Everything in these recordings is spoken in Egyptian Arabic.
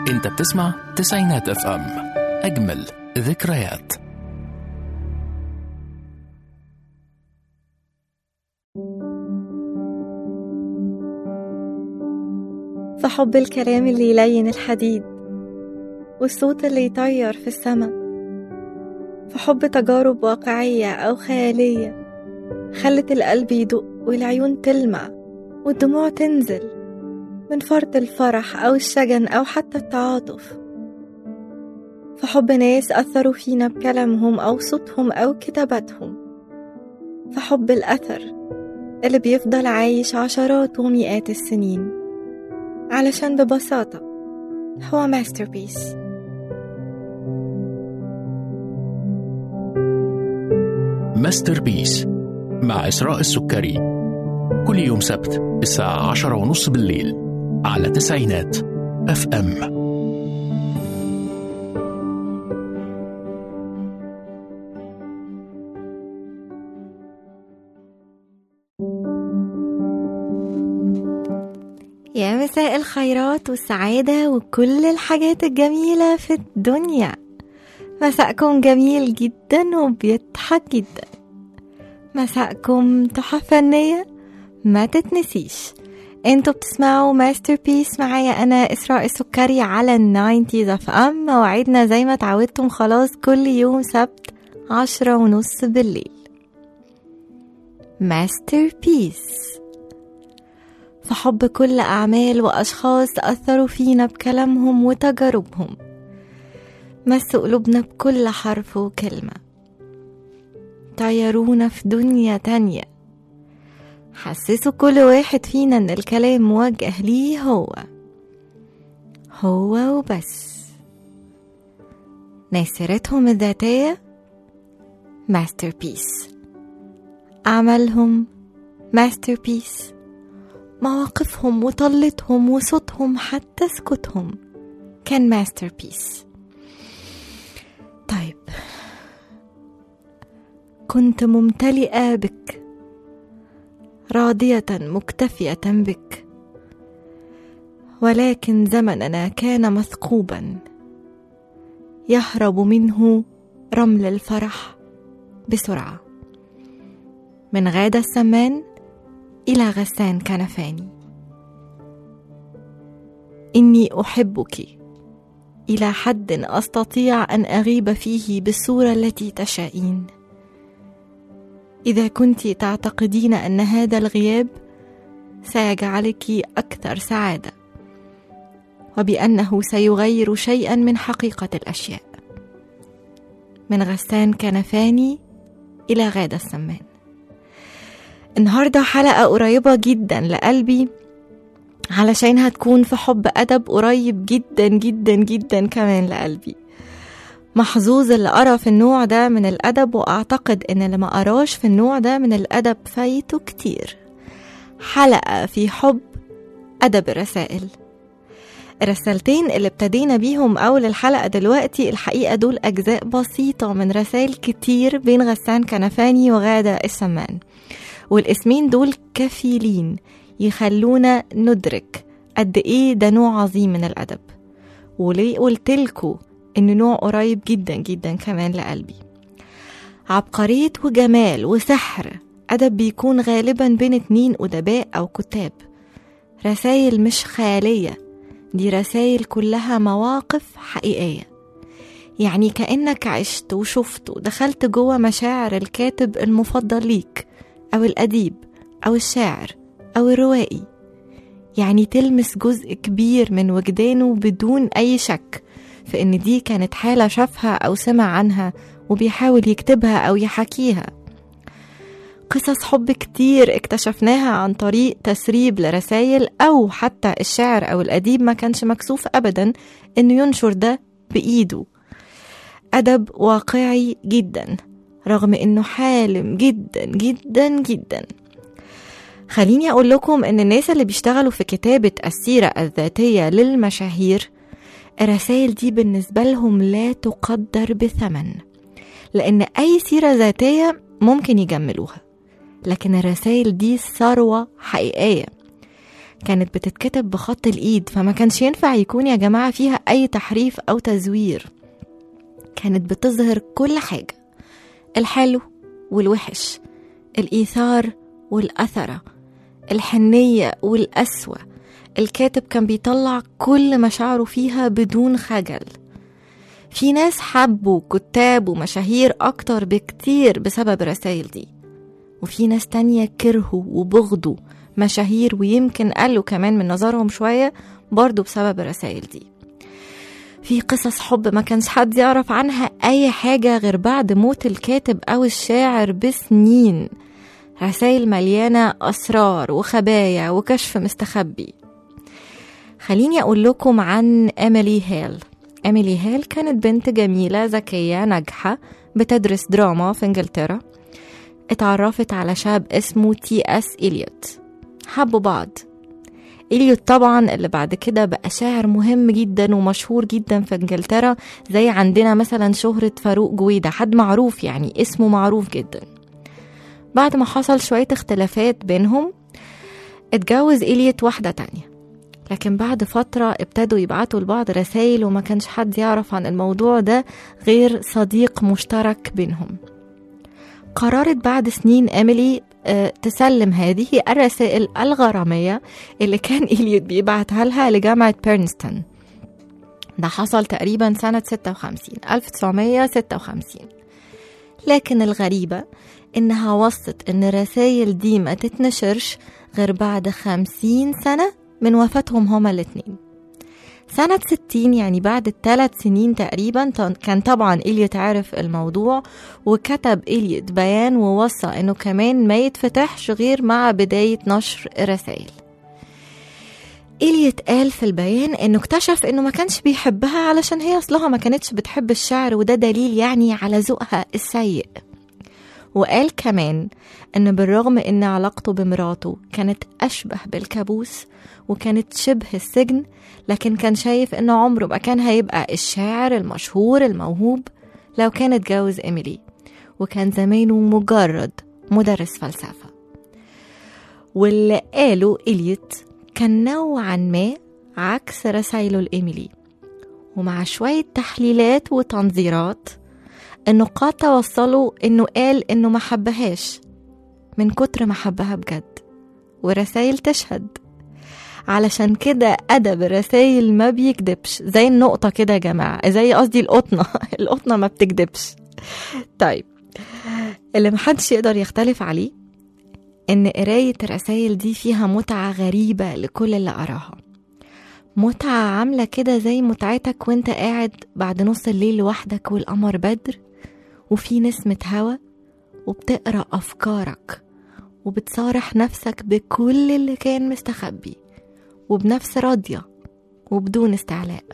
انت بتسمع تسعينات اف ام اجمل ذكريات فحب الكلام اللي يلين الحديد والصوت اللي يطير في السما فحب تجارب واقعية أو خيالية خلت القلب يدق والعيون تلمع والدموع تنزل من فرط الفرح أو الشجن أو حتى التعاطف فحب ناس أثروا فينا بكلامهم أو صوتهم أو كتاباتهم فحب الأثر اللي بيفضل عايش عشرات ومئات السنين علشان ببساطة هو ماستربيس ماستر بيس مع إسراء السكري كل يوم سبت الساعة عشرة ونص بالليل على تسعينات اف ام يا مساء الخيرات والسعادة وكل الحاجات الجميلة في الدنيا مساءكم جميل جدا وبيضحك جدا مساءكم تحف فنية ما تتنسيش انتوا بتسمعوا ماستر بيس معايا انا اسراء السكري على الناينتيز اف ام موعدنا زي ما اتعودتم خلاص كل يوم سبت عشرة ونص بالليل ماستر بيس فحب كل أعمال وأشخاص أثروا فينا بكلامهم وتجاربهم مسوا قلوبنا بكل حرف وكلمة طيرونا في دنيا تانية حسسوا كل واحد فينا إن الكلام موجه ليه هو هو وبس ناس سيرتهم الذاتية ماستر بيس أعمالهم ماستر بيس مواقفهم وطلتهم وصوتهم حتى سكوتهم كان ماستر بيس طيب كنت ممتلئة بك راضية مكتفية بك ولكن زمننا كان مثقوبا يهرب منه رمل الفرح بسرعة من غادة السمان إلى غسان كنفاني إني أحبك إلى حد أستطيع أن أغيب فيه بالصورة التي تشائين إذا كنت تعتقدين أن هذا الغياب سيجعلك أكثر سعادة وبأنه سيغير شيئا من حقيقة الأشياء من غسان كنفاني إلى غادة السمان النهاردة حلقة قريبة جدا لقلبي علشان هتكون في حب أدب قريب جدا جدا جدا كمان لقلبي محظوظ اللي قرا في النوع ده من الأدب وأعتقد إن اللي ما قراش في النوع ده من الأدب فايته كتير حلقة في حب أدب الرسائل الرسالتين اللي ابتدينا بيهم أول الحلقة دلوقتي الحقيقة دول أجزاء بسيطة من رسائل كتير بين غسان كنفاني وغادة السمان والاسمين دول كفيلين يخلونا ندرك قد ايه ده نوع عظيم من الادب وليه قلتلكوا ان نوع قريب جدا جدا كمان لقلبي عبقرية وجمال وسحر أدب بيكون غالبا بين اتنين أدباء أو كتاب رسائل مش خيالية دي رسائل كلها مواقف حقيقية يعني كأنك عشت وشفت ودخلت جوه مشاعر الكاتب المفضل ليك أو الأديب أو الشاعر أو الروائي يعني تلمس جزء كبير من وجدانه بدون أي شك في إن دي كانت حالة شافها أو سمع عنها وبيحاول يكتبها أو يحكيها قصص حب كتير اكتشفناها عن طريق تسريب لرسايل أو حتى الشاعر أو الأديب ما كانش مكسوف أبدا إنه ينشر ده بإيده أدب واقعي جدا رغم إنه حالم جدا جدا جدا خليني أقول لكم إن الناس اللي بيشتغلوا في كتابة السيرة الذاتية للمشاهير الرسائل دي بالنسبة لهم لا تقدر بثمن لأن أي سيرة ذاتية ممكن يجملوها لكن الرسائل دي ثروة حقيقية كانت بتتكتب بخط الإيد فما كانش ينفع يكون يا جماعة فيها أي تحريف أو تزوير كانت بتظهر كل حاجة الحلو والوحش الإيثار والأثرة الحنية والقسوة الكاتب كان بيطلع كل مشاعره فيها بدون خجل في ناس حبوا كتاب ومشاهير أكتر بكتير بسبب الرسايل دي وفي ناس تانية كرهوا وبغضوا مشاهير ويمكن قالوا كمان من نظرهم شوية برضو بسبب الرسايل دي في قصص حب ما كانش حد يعرف عنها أي حاجة غير بعد موت الكاتب أو الشاعر بسنين رسائل مليانة أسرار وخبايا وكشف مستخبي خليني أقول لكم عن إيميلي هيل إيميلي هيل كانت بنت جميلة ذكية ناجحة بتدرس دراما في إنجلترا اتعرفت على شاب اسمه تي اس إليوت حبوا بعض إليوت طبعا اللي بعد كده بقى شاعر مهم جدا ومشهور جدا في انجلترا زي عندنا مثلا شهرة فاروق جويدة حد معروف يعني اسمه معروف جدا بعد ما حصل شوية اختلافات بينهم اتجوز إليوت واحدة تانية لكن بعد فترة ابتدوا يبعتوا لبعض رسائل وما كانش حد يعرف عن الموضوع ده غير صديق مشترك بينهم قررت بعد سنين إيميلي آه، تسلم هذه الرسائل الغرامية اللي كان إليوت بيبعتها لها لجامعة بيرنستون ده حصل تقريبا سنة 56 1956 لكن الغريبة إنها وصت إن الرسائل دي ما تتنشرش غير بعد خمسين سنة من وفاتهم هما الاتنين سنة 60 يعني بعد الثلاث سنين تقريبا كان طبعا إليوت عارف الموضوع وكتب إليوت بيان ووصى إنه كمان ما يتفتحش غير مع بداية نشر الرسائل إليوت قال في البيان إنه اكتشف إنه ما كانش بيحبها علشان هي أصلها ما كانتش بتحب الشعر وده دليل يعني على ذوقها السيء وقال كمان إن بالرغم إن علاقته بمراته كانت أشبه بالكابوس وكانت شبه السجن لكن كان شايف إنه عمره ما كان هيبقى الشاعر المشهور الموهوب لو كان اتجوز إيميلي وكان زمانه مجرد مدرس فلسفة واللي قاله إليوت كان نوعا ما عكس رسايله لإيميلي ومع شوية تحليلات وتنظيرات النقاد توصلوا إنه قال إنه ما حبهاش من كتر ما حبها بجد ورسايل تشهد علشان كده أدب الرسايل ما بيكدبش زي النقطة كده يا جماعة زي قصدي القطنة القطنة ما بتكدبش طيب اللي محدش يقدر يختلف عليه إن قراية الرسايل دي فيها متعة غريبة لكل اللي قراها متعة عاملة كده زي متعتك وانت قاعد بعد نص الليل لوحدك والقمر بدر وفي نسمة هوا وبتقرأ أفكارك وبتصارح نفسك بكل اللي كان مستخبي وبنفس راضية وبدون استعلاء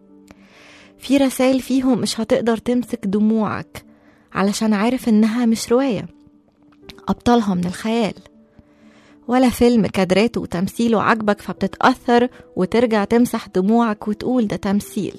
في رسائل فيهم مش هتقدر تمسك دموعك علشان عارف إنها مش رواية أبطالها من الخيال ولا فيلم كادراته وتمثيله عجبك فبتتأثر وترجع تمسح دموعك وتقول ده تمثيل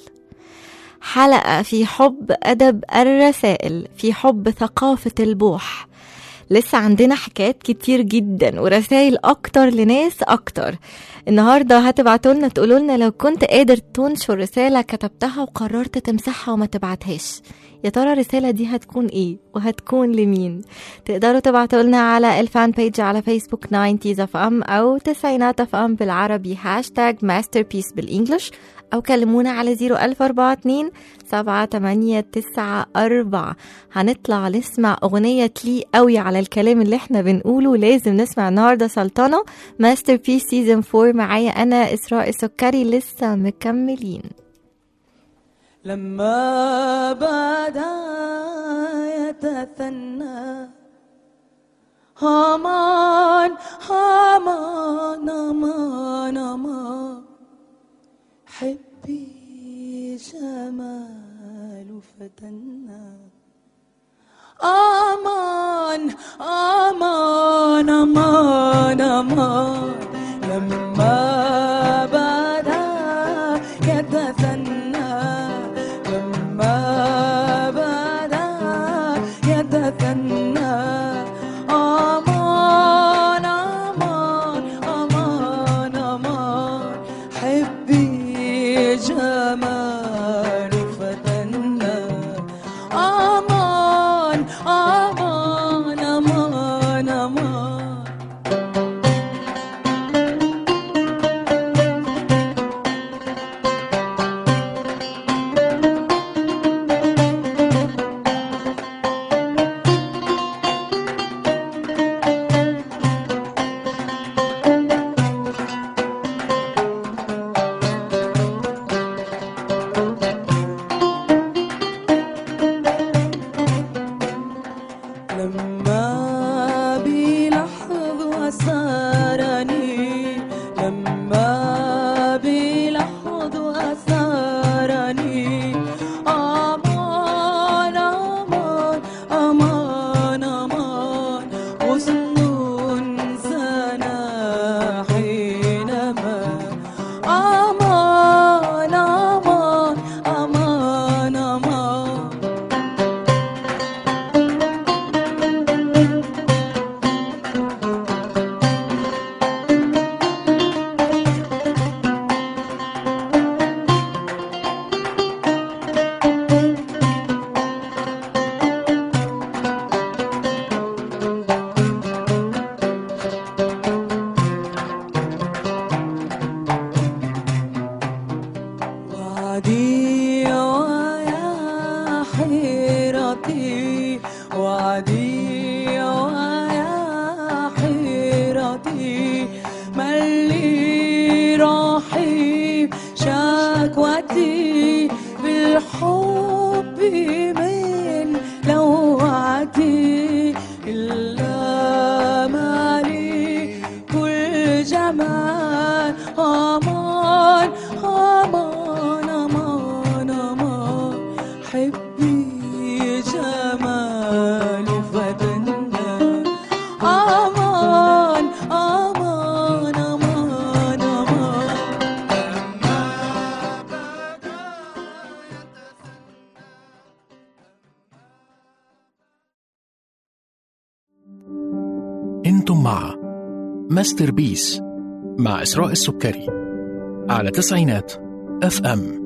حلقة في حب أدب الرسائل في حب ثقافة البوح لسه عندنا حكايات كتير جدا ورسائل أكتر لناس أكتر النهاردة هتبعتوا لنا تقولوا لنا لو كنت قادر تنشر رسالة كتبتها وقررت تمسحها وما تبعتهاش يا ترى الرسالة دي هتكون ايه وهتكون لمين تقدروا تبعتوا لنا على الفان بيج على فيسبوك 90 اف ام او تسعينات اف ام بالعربي هاشتاج ماستر بيس بالانجلش أو كلمونا على 01042 سبعة تمانية تسعة أربعة هنطلع نسمع أغنية تلي قوي على الكلام اللي احنا بنقوله لازم نسمع النهاردة سلطنة ماستر بيس سيزون 4 معايا أنا إسراء السكري لسه مكملين لما بدا يتثنى هامان هامان هامان هامان حبي جمال فتنا أمان أمان أمان أمان لما بدا يتثنى لما بدا يتثنى أمان أمان أمان أمان حبي من لوعتي إلا مالي كل جمال أمان أمان أمان أمان حبي جمال فتنا أمان أمان أمان أمان انتم مع ماستر بيس مع إسراء السكري على تسعينات اف ام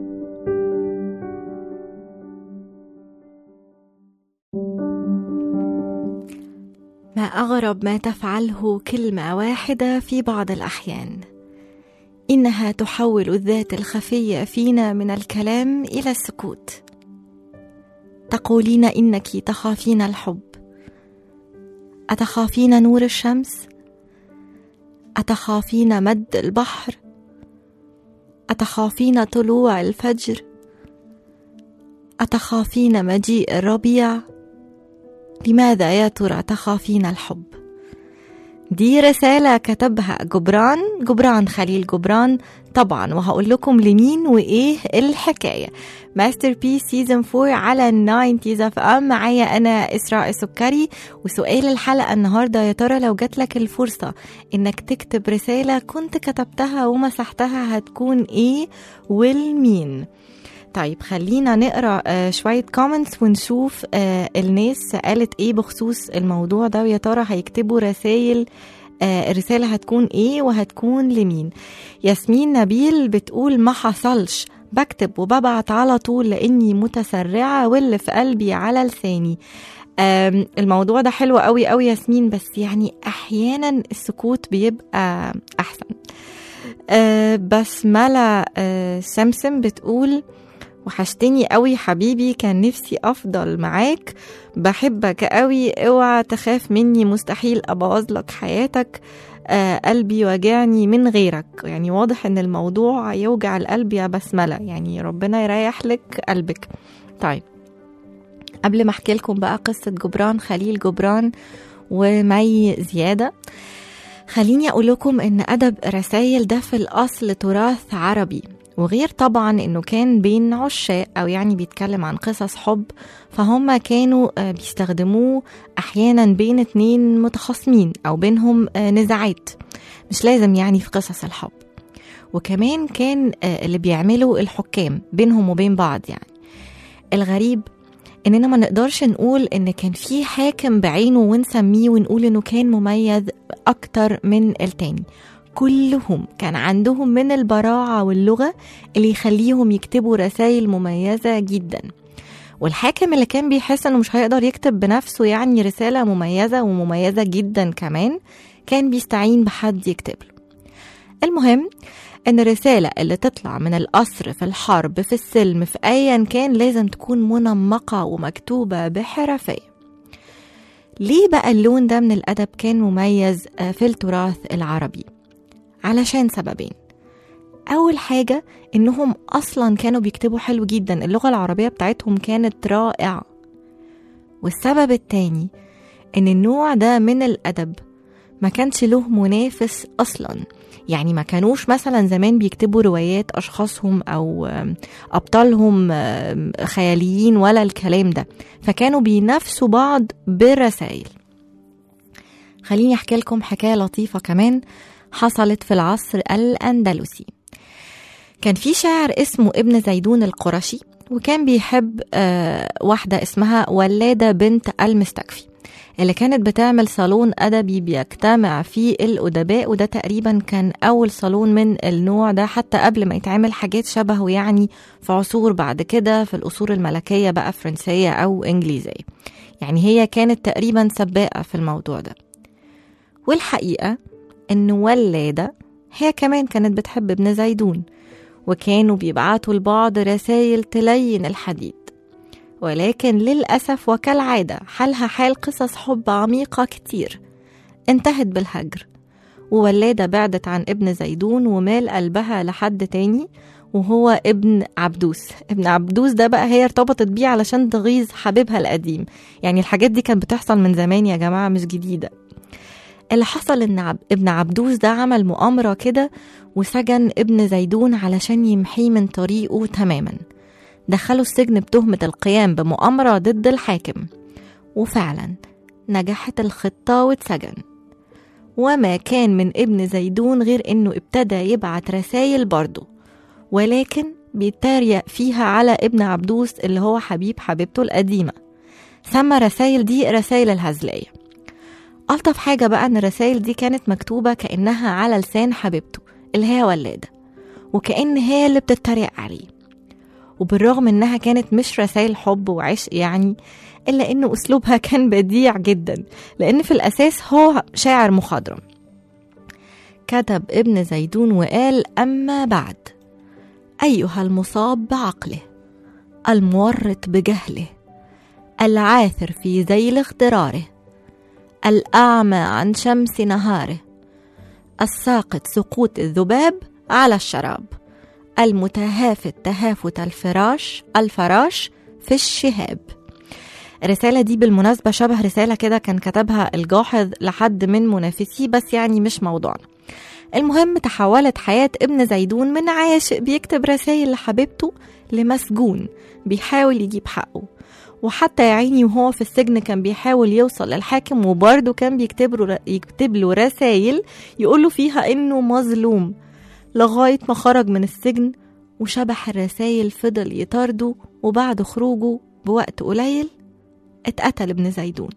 ما أغرب ما تفعله كلمة واحدة في بعض الأحيان إنها تحول الذات الخفية فينا من الكلام إلى السكوت تقولين إنك تخافين الحب أتخافين نور الشمس أتخافين مد البحر أتخافين طلوع الفجر أتخافين مجيء الربيع لماذا يا ترى تخافين الحب دي رسالة كتبها جبران جبران خليل جبران طبعا وهقول لكم لمين وايه الحكاية ماستر بي سيزون 4 على الناينتيز اف ام معايا انا اسراء السكري وسؤال الحلقة النهاردة يا ترى لو جات لك الفرصة انك تكتب رسالة كنت كتبتها ومسحتها هتكون ايه والمين طيب خلينا نقرا آه، شويه كومنتس ونشوف آه، الناس قالت ايه بخصوص الموضوع ده ويا ترى هيكتبوا رسائل آه، الرسالة هتكون ايه وهتكون لمين ياسمين نبيل بتقول ما حصلش بكتب وببعت على طول لاني متسرعة واللي في قلبي على لساني آم، الموضوع ده حلو قوي قوي ياسمين بس يعني احيانا السكوت بيبقى احسن آه، بسملة آه، سمسم بتقول وحشتني قوي حبيبي كان نفسي افضل معاك بحبك قوي اوعى تخاف مني مستحيل ابوظ لك حياتك آه قلبي وجعني من غيرك يعني واضح ان الموضوع يوجع القلب يا بسملة يعني ربنا يريح لك قلبك طيب قبل ما احكي لكم بقى قصة جبران خليل جبران ومي زيادة خليني اقول لكم ان ادب رسائل ده في الاصل تراث عربي وغير طبعا انه كان بين عشاق او يعني بيتكلم عن قصص حب فهم كانوا آه، بيستخدموه احيانا بين اتنين متخاصمين او بينهم آه، نزاعات مش لازم يعني في قصص الحب وكمان كان آه، اللي بيعملوا الحكام بينهم وبين بعض يعني الغريب اننا ما نقدرش نقول ان كان في حاكم بعينه ونسميه ونقول انه كان مميز اكتر من التاني كلهم كان عندهم من البراعة واللغة اللي يخليهم يكتبوا رسائل مميزة جدا والحاكم اللي كان بيحس انه مش هيقدر يكتب بنفسه يعني رسالة مميزة ومميزة جدا كمان كان بيستعين بحد يكتب له المهم ان الرسالة اللي تطلع من القصر في الحرب في السلم في ايا كان لازم تكون منمقة ومكتوبة بحرفية ليه بقى اللون ده من الأدب كان مميز آه، في التراث العربي؟ علشان سببين أول حاجة إنهم أصلا كانوا بيكتبوا حلو جدا اللغة العربية بتاعتهم كانت رائعة والسبب التاني إن النوع ده من الأدب ما كانش له منافس أصلا يعني ما كانوش مثلا زمان بيكتبوا روايات أشخاصهم أو آم، أبطالهم آم، خياليين ولا الكلام ده فكانوا بينافسوا بعض بالرسائل خليني أحكي لكم حكاية لطيفة كمان حصلت في العصر الأندلسي كان في شاعر اسمه ابن زيدون القرشي وكان بيحب آه، واحدة اسمها ولادة بنت المستكفي اللي كانت بتعمل صالون أدبي بيجتمع فيه الأدباء وده تقريبا كان أول صالون من النوع ده حتى قبل ما يتعمل حاجات شبهه يعني في عصور بعد كده في الأصول الملكية بقى فرنسية أو إنجليزية يعني هي كانت تقريبا سباقة في الموضوع ده والحقيقة إن ولادة هي كمان كانت بتحب ابن زيدون وكانوا بيبعتوا لبعض رسائل تلين الحديد ولكن للأسف وكالعادة حالها حال قصص حب عميقة كتير انتهت بالهجر وولادة بعدت عن ابن زيدون ومال قلبها لحد تاني وهو ابن عبدوس ابن عبدوس ده بقى هي ارتبطت بيه علشان تغيظ حبيبها القديم يعني الحاجات دي كانت بتحصل من زمان يا جماعة مش جديدة اللي حصل ان عب... ابن عبدوس ده عمل مؤامرة كده وسجن ابن زيدون علشان يمحيه من طريقه تماما دخله السجن بتهمة القيام بمؤامرة ضد الحاكم وفعلا نجحت الخطة واتسجن وما كان من ابن زيدون غير انه ابتدى يبعت رسايل برضه ولكن بيتريق فيها على ابن عبدوس اللي هو حبيب حبيبته القديمة سمى رسايل دي رسايل الهزلية ألطف حاجة بقى إن الرسايل دي كانت مكتوبة كأنها على لسان حبيبته اللي هي ولادة وكأن هي اللي بتتريق عليه وبالرغم إنها كانت مش رسايل حب وعشق يعني إلا إن أسلوبها كان بديع جدا لأن في الأساس هو شاعر مخضرم كتب ابن زيدون وقال أما بعد أيها المصاب بعقله المورط بجهله العاثر في ذيل اغتراره الأعمى عن شمس نهاره الساقط سقوط الذباب على الشراب المتهافت تهافت الفراش الفراش في الشهاب الرسالة دي بالمناسبة شبه رسالة كده كان كتبها الجاحظ لحد من منافسيه بس يعني مش موضوعنا المهم تحولت حياة ابن زيدون من عاشق بيكتب رسائل لحبيبته لمسجون بيحاول يجيب حقه وحتى يا عيني وهو في السجن كان بيحاول يوصل للحاكم وبرضه كان بيكتب له يكتب له رسائل يقول له فيها انه مظلوم لغاية ما خرج من السجن وشبح الرسائل فضل يطارده وبعد خروجه بوقت قليل اتقتل ابن زيدون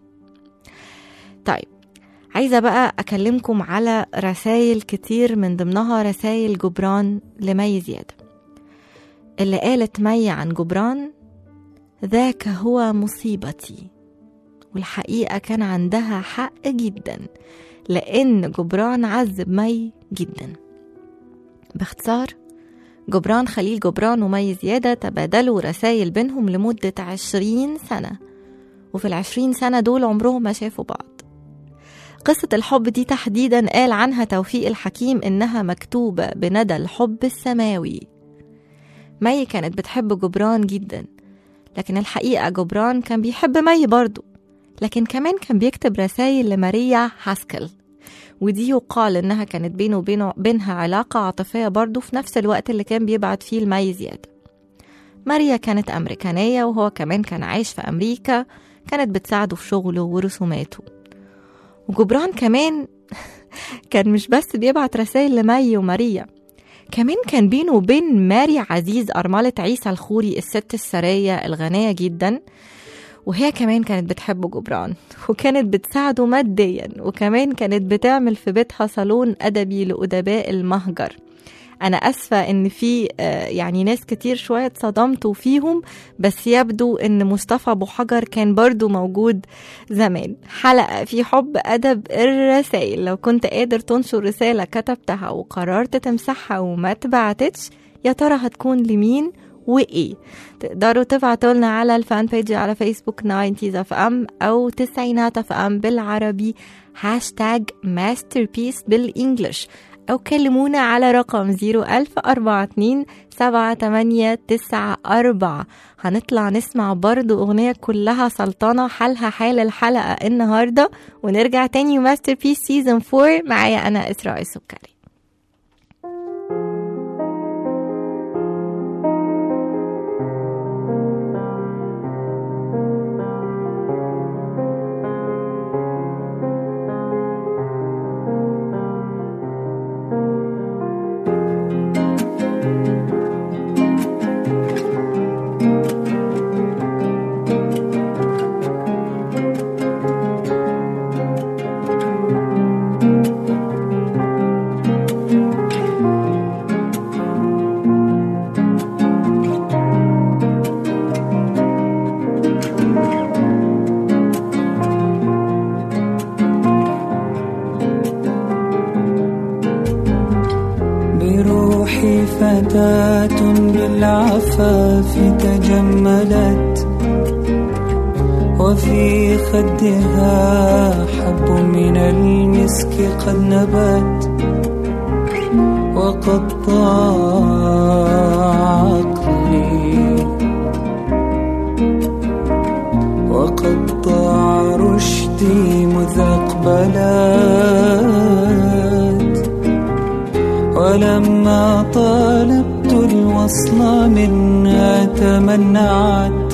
طيب عايزة بقى أكلمكم على رسائل كتير من ضمنها رسائل جبران لمي زيادة اللي قالت مي عن جبران ذاك هو مصيبتي والحقيقة كان عندها حق جدا لأن جبران عذب مي جدا باختصار جبران خليل جبران ومي زيادة تبادلوا رسائل بينهم لمدة عشرين سنة وفي العشرين سنة دول عمرهم ما شافوا بعض قصة الحب دي تحديدا قال عنها توفيق الحكيم إنها مكتوبة بندى الحب السماوي مي كانت بتحب جبران جدا لكن الحقيقة جبران كان بيحب مي برضه لكن كمان كان بيكتب رسائل لماريا هاسكل ودي يقال إنها كانت بينه وبينه بينها علاقة عاطفية برضه في نفس الوقت اللي كان بيبعت فيه لمي زيادة ماريا كانت أمريكانية وهو كمان كان عايش في أمريكا كانت بتساعده في شغله ورسوماته وجبران كمان كان مش بس بيبعت رسائل لمي وماريا كمان كان بينه وبين ماري عزيز أرملة عيسى الخوري الست السرية الغنية جدا وهي كمان كانت بتحب جبران وكانت بتساعده ماديا وكمان كانت بتعمل في بيتها صالون أدبي لأدباء المهجر أنا أسفة إن في آه، يعني ناس كتير شوية اتصدمتوا فيهم بس يبدو إن مصطفى أبو حجر كان برضو موجود زمان حلقة في حب أدب الرسائل لو كنت قادر تنشر رسالة كتبتها وقررت تمسحها وما تبعتتش يا ترى هتكون لمين وإيه تقدروا تبعتوا لنا على الفان بيج على فيسبوك 90 اف ام أو تسعينات اف ام بالعربي هاشتاج ماستر بيس بالإنجلش أو كلمونا على رقم 01042 7894 هنطلع نسمع برضو أغنية كلها سلطنة حالها حال الحلقة النهاردة ونرجع تاني ماستر بيس سيزون 4 معايا أنا إسراء السكري بروحي فتاة بالعفاف تجملت وفي خدها حب من المسك قد نبت وقد ضاع عقلي وقد ضاع رشدي مذ أقبلت ولما طالبت الوصل منها تمنعت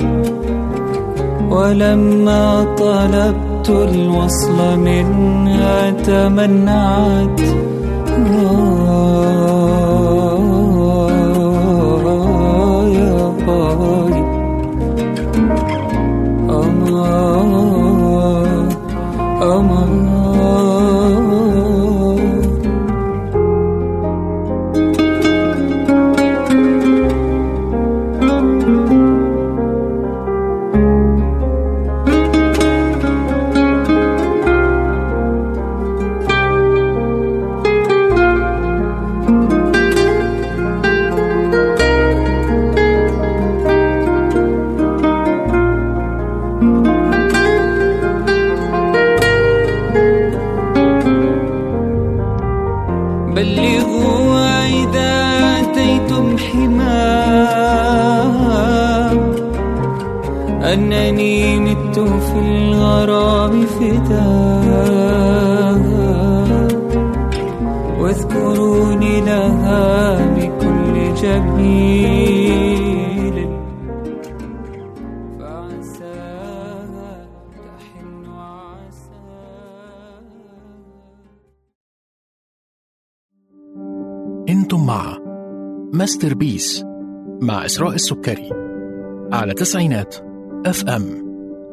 ولما طلبت الوصل منها تمنعت آه يا باي أمان أمان بلغوا إذا أتيتم حمام أنني مت في الغرام فداء واذكروني لها بكل جميل فعساها تحن عساها انتم مع ماستر بيس مع إسراء السكري على تسعينات اف ام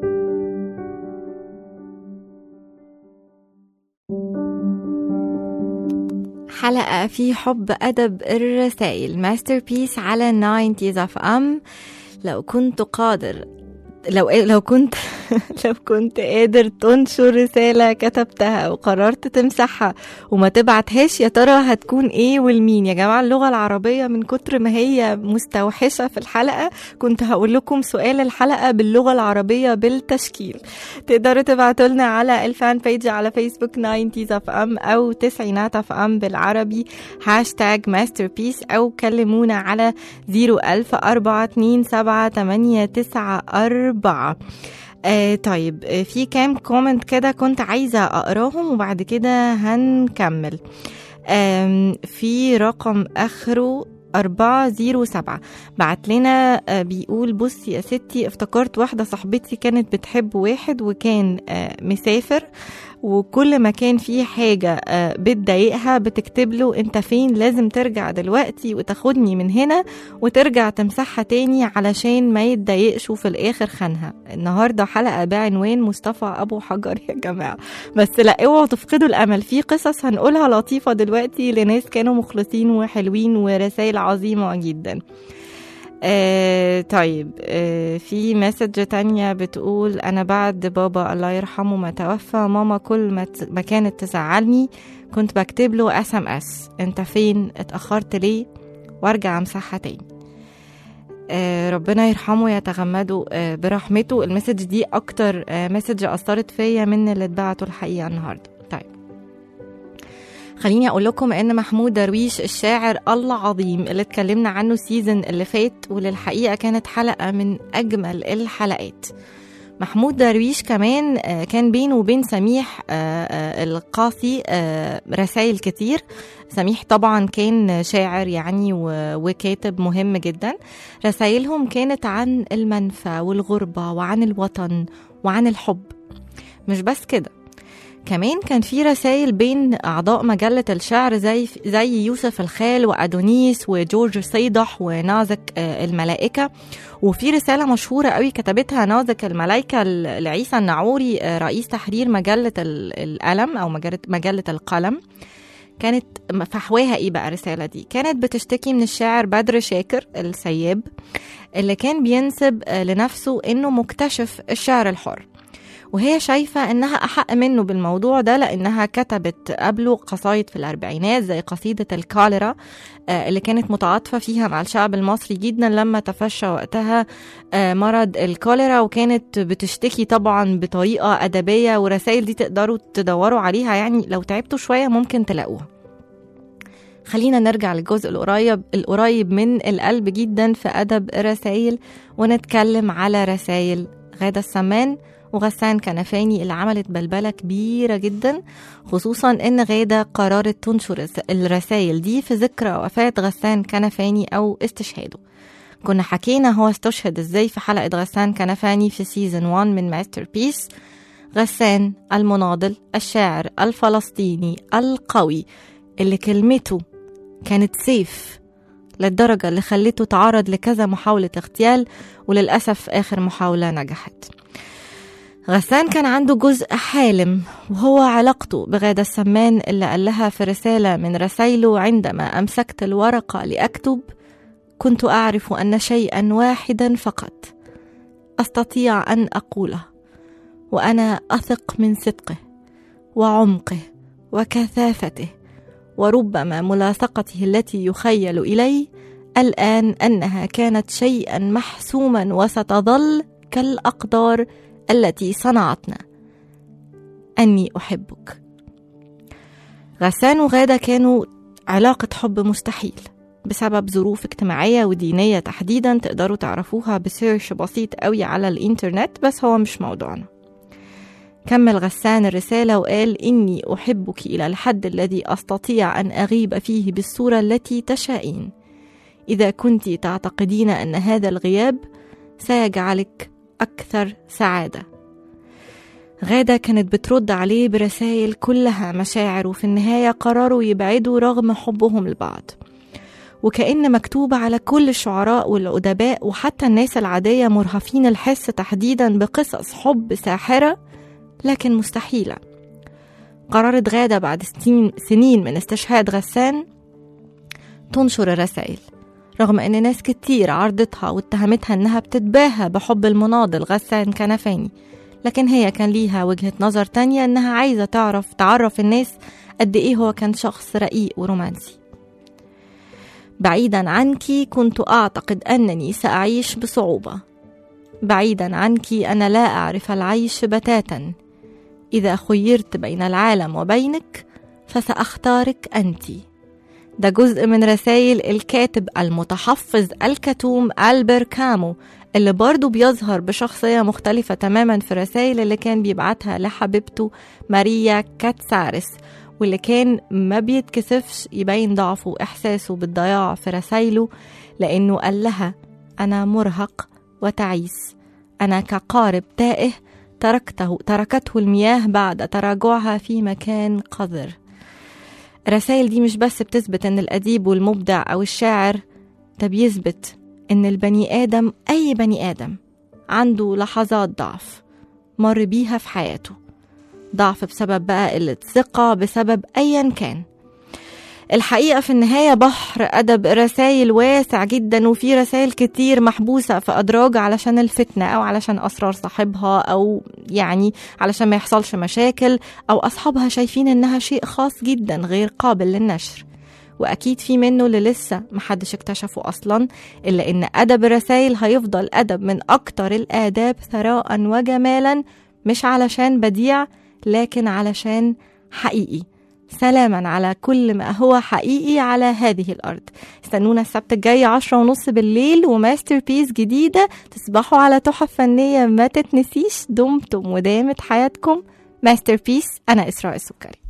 حلقة في حب أدب الرسائل ماستر بيس على 90s اف ام لو كنت قادر لو لو كنت لو كنت قادر تنشر رسالة كتبتها وقررت تمسحها وما تبعتهاش يا ترى هتكون ايه والمين يا جماعة اللغة العربية من كتر ما هي مستوحشة في الحلقة كنت هقول لكم سؤال الحلقة باللغة العربية بالتشكيل تقدروا تبعتوا لنا على الفان بيج على فيسبوك 90s اف ام او تسعينات اف ام بالعربي هاشتاج ماستر بيس او كلمونا على 01000 427 آه طيب آه، في كام كومنت كده كنت عايزة أقراهم وبعد كده هنكمل آم، في رقم آخره أربعة زيرو سبعة بعت لنا آه، بيقول بصي يا ستي افتكرت واحدة صاحبتي كانت بتحب واحد وكان آه، مسافر وكل ما كان في حاجة آه، بتضايقها بتكتب له انت فين لازم ترجع دلوقتي وتاخدني من هنا وترجع تمسحها تاني علشان ما يتضايقش وفي الاخر خانها النهارده حلقه بعنوان مصطفى ابو حجر يا جماعه بس لا اوعوا تفقدوا الامل في قصص هنقولها لطيفه دلوقتي لناس كانوا مخلصين وحلوين ورسائل عظيمه جدا آه طيب آه في مسج تانية بتقول أنا بعد بابا الله يرحمه ما توفى ماما كل ما, ت- ما كانت تزعلني كنت بكتب له اس ام اس انت فين اتأخرت ليه وارجع امسحها تاني آه، ربنا يرحمه يتغمده آه، برحمته المسج دي اكتر آه، مسج اثرت فيا من اللي اتبعته الحقيقه النهارده طيب خليني اقول لكم ان محمود درويش الشاعر العظيم اللي اتكلمنا عنه السيزون اللي فات والحقيقه كانت حلقه من اجمل الحلقات محمود درويش كمان آه، كان بينه وبين سميح آه، آه، القاصي آه، رسائل كتير سميح طبعا كان شاعر يعني و- وكاتب مهم جدا رسائلهم كانت عن المنفى والغربة وعن الوطن وعن الحب مش بس كده كمان كان في رسائل بين أعضاء مجلة الشعر زي زي يوسف الخال وأدونيس وجورج صيدح ونازك آه، الملائكة وفي رسالة مشهورة قوي كتبتها نازك الملائكة ل- لعيسى النعوري آه، رئيس تحرير مجلة ال- القلم أو مجلة, مجلة القلم كانت فحواها ايه بقى الرسالة دي كانت بتشتكي من الشاعر بدر شاكر السياب اللي كان بينسب آه، لنفسه انه مكتشف الشعر الحر وهي شايفة إنها أحق منه بالموضوع ده لأنها كتبت قبله قصايد في الأربعينات زي قصيدة الكاليرا آه، اللي كانت متعاطفة فيها مع الشعب المصري جدا لما تفشى وقتها آه، مرض الكوليرا وكانت بتشتكي طبعا بطريقة أدبية ورسائل دي تقدروا تدوروا عليها يعني لو تعبتوا شوية ممكن تلاقوها خلينا نرجع للجزء القريب القريب من القلب جدا في أدب الرسائل ونتكلم على رسائل غادة السمان وغسان كنفاني اللي عملت بلبلة كبيرة جدا خصوصا إن غادة قررت تنشر الرسائل دي في ذكرى وفاة غسان كنفاني أو استشهاده كنا حكينا هو استشهد ازاي في حلقة غسان كنفاني في سيزن 1 من ماستر بيس غسان المناضل الشاعر الفلسطيني القوي اللي كلمته كانت سيف للدرجة اللي خلته تعرض لكذا محاولة اغتيال وللأسف آخر محاولة نجحت غسان كان عنده جزء حالم وهو علاقته بغادة السمان اللي قال لها في رسالة من رسائله عندما أمسكت الورقة لأكتب كنت أعرف أن شيئا واحدا فقط أستطيع أن أقوله وأنا أثق من صدقه وعمقه وكثافته وربما ملاصقته التي يخيل إلي الآن أنها كانت شيئا محسوما وستظل كالأقدار التي صنعتنا أني أحبك غسان وغادة كانوا علاقة حب مستحيل بسبب ظروف اجتماعية ودينية تحديدا تقدروا تعرفوها بسيرش بسيط قوي على الانترنت بس هو مش موضوعنا كمل غسان الرسالة وقال إني أحبك إلى الحد الذي أستطيع أن أغيب فيه بالصورة التي تشائين إذا كنت تعتقدين أن هذا الغياب سيجعلك أكثر سعادة غادة كانت بترد عليه برسائل كلها مشاعر وفي النهاية قرروا يبعدوا رغم حبهم لبعض وكأن مكتوب على كل الشعراء والأدباء وحتى الناس العادية مرهفين الحس تحديدا بقصص حب ساحرة لكن مستحيلة قررت غادة بعد سنين, سنين من استشهاد غسان تنشر الرسائل رغم ان ناس كتير عرضتها واتهمتها انها بتتباهى بحب المناضل غسان كنفاني لكن هي كان ليها وجهة نظر تانية انها عايزة تعرف تعرف الناس قد ايه هو كان شخص رقيق ورومانسي بعيدا عنك كنت اعتقد انني ساعيش بصعوبة بعيدا عنك انا لا اعرف العيش بتاتا اذا خيرت بين العالم وبينك فساختارك انتِ ده جزء من رسائل الكاتب المتحفظ الكتوم ألبر كامو اللي برضه بيظهر بشخصية مختلفة تماما في الرسائل اللي كان بيبعتها لحبيبته ماريا كاتسارس واللي كان ما بيتكسفش يبين ضعفه وإحساسه بالضياع في رسائله لأنه قال لها أنا مرهق وتعيس أنا كقارب تائه تركته تركته المياه بعد تراجعها في مكان قذر الرسائل دي مش بس بتثبت ان الاديب والمبدع او الشاعر ده بيثبت ان البني ادم اي بني ادم عنده لحظات ضعف مر بيها في حياته ضعف بسبب بقى قلة ثقة بسبب أيا كان الحقيقة في النهاية بحر أدب رسائل واسع جدا وفي رسائل كتير محبوسة في أدراج علشان الفتنة أو علشان أسرار صاحبها أو يعني علشان ما يحصلش مشاكل أو أصحابها شايفين إنها شيء خاص جدا غير قابل للنشر وأكيد في منه اللي لسه محدش اكتشفه أصلا إلا إن أدب الرسائل هيفضل أدب من أكتر الآداب ثراء وجمالا مش علشان بديع لكن علشان حقيقي سلاما على كل ما هو حقيقي على هذه الأرض استنونا السبت الجاي عشرة ونص بالليل وماستر بيس جديدة تصبحوا على تحف فنية ما تتنسيش دمتم ودامت حياتكم ماستر بيس أنا إسراء السكري